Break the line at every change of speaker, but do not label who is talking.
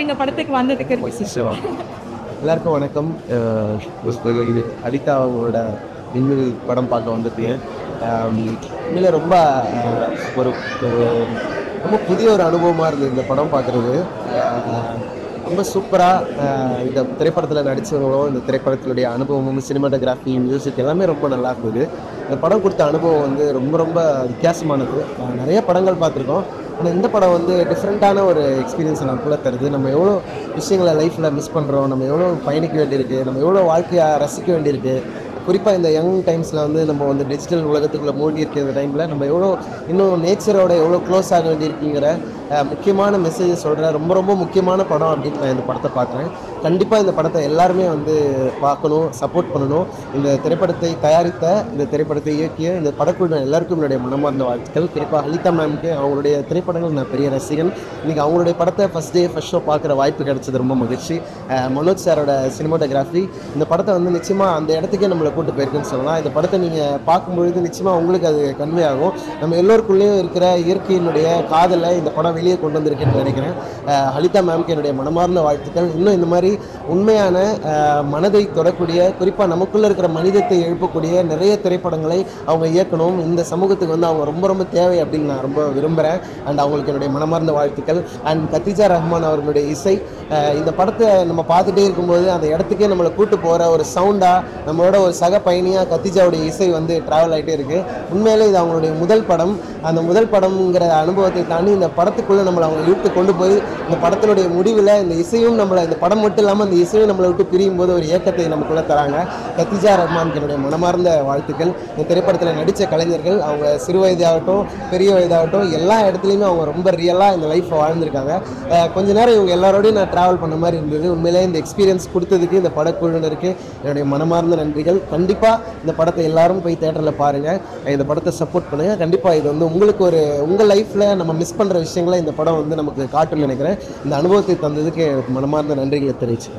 எங்க படத்துக்கு வந்ததுக்கு
எல்லாருக்கும் வணக்கம் அஹ் இது அனிதா அவங்களோட விண்வெளி படம் பார்க்க வந்திருக்கேன் உண்மையில ரொம்ப அஹ், ஒரு ஒரு ரொம்ப புதிய ஒரு அனுபவமாக இருந்தது இந்த படம் பார்க்குறது ரொம்ப சூப்பராக இந்த திரைப்படத்தில் நடித்தவங்களும் இந்த திரைப்படத்தினுடைய அனுபவமும் சினிமாட்டோகிராஃபி மியூசிக் எல்லாமே ரொம்ப நல்லா இருந்தது இந்த படம் கொடுத்த அனுபவம் வந்து ரொம்ப ரொம்ப வித்தியாசமானது அஹ், நிறைய படங்கள் பார்த்துருக்கோம் ஆனால் இந்த படம் வந்து டிஃப்ரெண்ட்டான ஒரு எக்ஸ்பீரியன்ஸை நமக்குள்ளே தருது நம்ம எவ்வளோ விஷயங்களை லைஃப்பில் மிஸ் பண்ணுறோம் நம்ம எவ்வளோ பயணிக்க வேண்டியிருக்கு நம்ம எவ்வளோ வாழ்க்கையை ரசிக்க வேண்டியிருக்கு குறிப்பாக இந்த யங் டைம்ஸில் வந்து நம்ம வந்து டிஜிட்டல் உலகத்துக்குள்ளே மூழ்கி இருக்கிற டைமில் நம்ம எவ்வளோ இன்னும் நேச்சரோட எவ்வளோ க்ளோஸ் ஆக வேண்டியிருக்குங்கிற அஹ், முக்கியமான மெசேஜ் சொல்கிற ரொம்ப ரொம்ப முக்கியமான படம் அப்படின்னு நான் இந்த படத்தை பார்க்குறேன் கண்டிப்பாக இந்த படத்தை எல்லாருமே வந்து பார்க்கணும் சப்போர்ட் பண்ணணும் இந்த திரைப்படத்தை தயாரித்த இந்த திரைப்படத்தை இயக்கிய இந்த படக்குழு எல்லாருக்கும் என்னுடைய மனமார்ந்த வாழ்த்துக்கள் குறிப்பாக ஹலிதா மேம்க்கு அவங்களுடைய திரைப்படங்கள் நான் பெரிய ரசிகன் இன்றைக்கி அவங்களுடைய படத்தை ஃபஸ்ட் டே ஃபஸ்ட் ஷோ பார்க்குற வாய்ப்பு கிடைச்சது ரொம்ப மகிழ்ச்சி அஹ், மனோஜ் சாரோட சினிமாட்டோகிராஃபி இந்த படத்தை வந்து நிச்சயமாக அந்த இடத்துக்கே நம்மளை கூட்டு போயிருக்குன்னு சொல்லலாம் இந்த படத்தை நீங்கள் பார்க்கும்பொழுது நிச்சயமாக உங்களுக்கு அது கன்வே ஆகும் நம்ம எல்லோருக்குள்ளேயும் இருக்கிற இயற்கையினுடைய காதலை இந்த படம் வெளியே கொண்டு வந்திருக்குன்னு நினைக்கிறேன் அஹ், ஹலிதா மேம்க்கு என்னுடைய மனமார்ந்த வாழ்த்துக்கள் இன்னும் இந்த மாதிரி உண்மையான அஹ், மனதை தொடக்கூடிய குறிப்பாக நமக்குள்ளே இருக்கிற மனிதத்தை எழுப்பக்கூடிய நிறைய திரைப்படங்களை அவங்க இயக்கணும் இந்த சமூகத்துக்கு வந்து அவங்க ரொம்ப ரொம்ப தேவை அப்படின்னு நான் ரொம்ப விரும்புகிறேன் அண்ட் அவங்களுக்கு என்னுடைய மனமார்ந்த வாழ்த்துக்கள் அண்ட் கத்திஜா ரஹ்மான் அவர்களுடைய இசை அஹ், இந்த படத்தை நம்ம பார்த்துட்டே இருக்கும்போது அந்த இடத்துக்கே நம்மளை கூட்டு போகிற ஒரு சவுண்டாக நம்மளோட ஒரு சக பயணியாக கத்திஜாவுடைய இசை வந்து ட்ராவல் ஆகிட்டே இருக்குது உண்மையிலே இது அவங்களுடைய முதல் படம் அந்த முதல் படம்ங்கிற அனுபவத்தை தாண்டி இந்த படத்துக்குள்ளே நம்மளை அவங்க இழுத்து கொண்டு போய் இந்த படத்தினுடைய முடிவில் இந்த இசையும் நம்மளை இந்த படம் மட்டும் இல்லாமல் இந்த இசையும் நம்மளை விட்டு பிரியும் போது ஒரு இயக்கத்தை நமக்குள்ளே தராங்க கத்திஜா ரஹ்மானுக்கு என்னுடைய மனமார்ந்த வாழ்த்துக்கள் இந்த திரைப்படத்தில் நடித்த கலைஞர்கள் அவங்க சிறு வயதாகட்டும் பெரிய வயதாகட்டும் எல்லா இடத்துலையுமே அவங்க ரொம்ப ரியலாக இந்த லைஃப்பை வாழ்ந்திருக்காங்க அஹ் கொஞ்ச நேரம் இவங்க எல்லாரோடையும் நான் ட்ராவல் பண்ண மாதிரி இருந்தது உண்மையிலே இந்த எக்ஸ்பீரியன்ஸ் கொடுத்ததுக்கு இந்த படக்குழுவினருக்கு என்னுடைய மனமார்ந்த நன்றிகள் கண்டிப்பாக இந்த படத்தை எல்லாரும் போய் தேட்டரில் பாருங்கள் இந்த படத்தை சப்போர்ட் பண்ணுங்கள் கண்டிப்பாக இது வந்து உங்களுக்கு ஒரு உங்கள் லைஃப்பில் நம்ம மிஸ் பண்ணுற விஷயங்களை இந்த படம் வந்து நமக்கு காட்டும்னு நினைக்கிறேன் இந்த அனுபவத்தை தந்ததுக்கு எனக்கு மனமார்ந்த நன்றிகளை தெரிவிச்சு